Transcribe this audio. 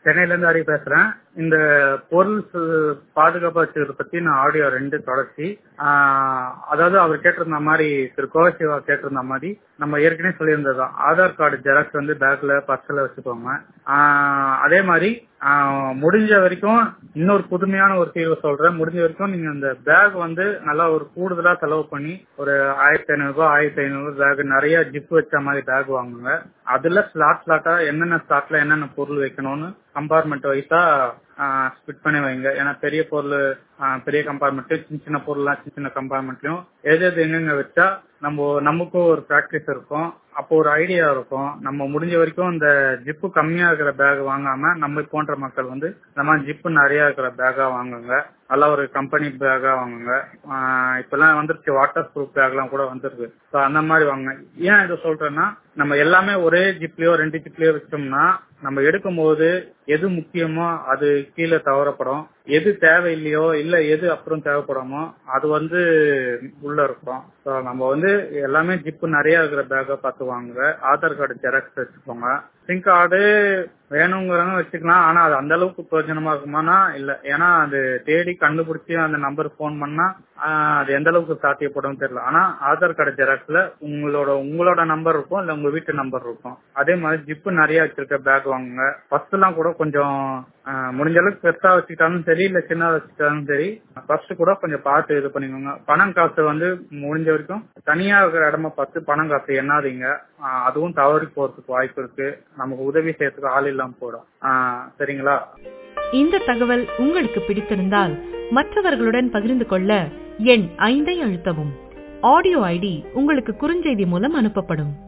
சென்னையில இருந்து ஹரி பேசுறேன் இந்த பொருள் சு- பாதுகாப்பு வச்சுக்கிறத பத்தி நான் ஆடியோ ரெண்டு தொடர்ச்சி ஆஹ் அதாவது அவர் கேட்டிருந்த மாதிரி திரு கோவசிவா கேட்டிருந்த மாதிரி நம்ம ஏற்கனவே சொல்லியிருந்ததுதான் ஆதார் கார்டு ஜெராக்ஸ் வந்து பேக்ல பர்ஸ்ல வச்சுக்கோங்க ஆஹ் அதே மாதிரி ஆஹ் முடிஞ்ச வரைக்கும் இன்னொரு புதுமையான ஒரு தீர்வு சொல்றேன் முடிஞ்ச வரைக்கும் நீங்க அந்த பேக் வந்து நல்லா ஒரு கூடுதலா செலவு பண்ணி ஒரு ஆயிரத்தி ஐநூறு ரூபாய் ஆயிரத்தி ஐநூறு பேக் நிறைய ஜிப் வச்ச மாதிரி பேக் வாங்குங்க அதுல ஸ்லாட் ஸ்லாட்டா என்னென்ன ஸ்லாட்ல என்னென்ன பொருள் வைக்கணும்னு கம்பார்ட்மெண்ட் வைஸா ஸ்பிட் பண்ணி வைங்க ஏன்னா பெரிய பொருள் ஆஹ் பெரிய கம்பார்ட்மெண்ட் சின்ன சின்ன பொருள்லாம் சின்ன சின்ன கம்பார்ட்மெண்ட்லயும் எது எது எங்கெங்க வச்சா நம்ம நமக்கும் ஒரு ப்ராக்டிஸ் இருக்கும் அப்போ ஒரு ஐடியா இருக்கும் நம்ம முடிஞ்ச வரைக்கும் இந்த ஜிப்பு கம்மியா இருக்கிற பேக் வாங்காம நம்ம போன்ற மக்கள் வந்து இந்த மாதிரி ஜிப்பு நிறைய இருக்கிற பேக்கா வாங்குங்க நல்ல ஒரு கம்பெனி பேக்கா வாங்குங்க ஆஹ் இப்பெல்லாம் வந்துருச்சு வாட்டர் ப்ரூஃப் பேக்லாம் கூட வந்துருக்கு ஸோ அந்த மாதிரி வாங்க ஏன் இதை சொல்றேன்னா நம்ம எல்லாமே ஒரே ஜிப்லயோ ரெண்டு ஜிப்லயோ வச்சோம்னா நம்ம எடுக்கும்போது எது முக்கியமோ அது கீழே தவறப்படும் எது தேவையில்லையோ இல்ல எது அப்புறம் தேவைப்படுமோ அது வந்து உள்ள இருக்கும் ஸோ நம்ம வந்து எல்லாமே ஜிப்பு நிறைய இருக்கிற பேக்கை பார்த்து வாங்குங்க ஆதார் கார்டு ஜெராக்ஸ் வச்சுக்கோங்க சிம் கார்டு வேணுங்கிறவங்க வச்சுக்கலாம் ஆனா அது அந்த அளவுக்கு பிரயோஜனமா இருக்குமானா இல்ல ஏன்னா அது தேடி கண்டுபிடிச்சி அந்த நம்பர் ஃபோன் பண்ணா ஆஹ், அது எந்த அளவுக்கு சாத்தியப்படும் தெரியல ஆனா ஆதார் கார்டு ஜெராக்ஸ்ல உங்களோட உங்களோட நம்பர் இருக்கும் இல்ல உங்க வீட்டு நம்பர் இருக்கும் அதே மாதிரி ஜிப்பு நிறைய வச்சிருக்க பேக் வாங்குங்க ஃபர்ஸ்ட் எல்லாம் கூட கொஞ்சம் ஆஹ், முடிஞ்ச அளவுக்கு பெருசா வச்சுக்கிட்டாலும் சரி இல்ல சின்னதா வச்சுக்கிட்டாலும் சரி ஃபர்ஸ்ட் கூட கொஞ்சம் பார்த்து இது பண்ணிக்கோங்க பணம் காசு வந்து முடிஞ்ச வரைக்கும் தனியா இருக்கிற இடமா பார்த்து பணம் காசு எண்ணாதீங்க ஆஹ், அதுவும் தவறி போறதுக்கு வாய்ப்பு இருக்கு நமக்கு உதவி செய்யறதுக்கு ஆள் இல்லாம போயிடும் ஆஹ், சரிங்களா இந்த தகவல் உங்களுக்கு பிடித்திருந்தால் மற்றவர்களுடன் பகிர்ந்து கொள்ள எண் ஐந்தை அழுத்தவும் ஆடியோ ஐடி உங்களுக்கு குறுஞ்செய்தி மூலம் அனுப்பப்படும்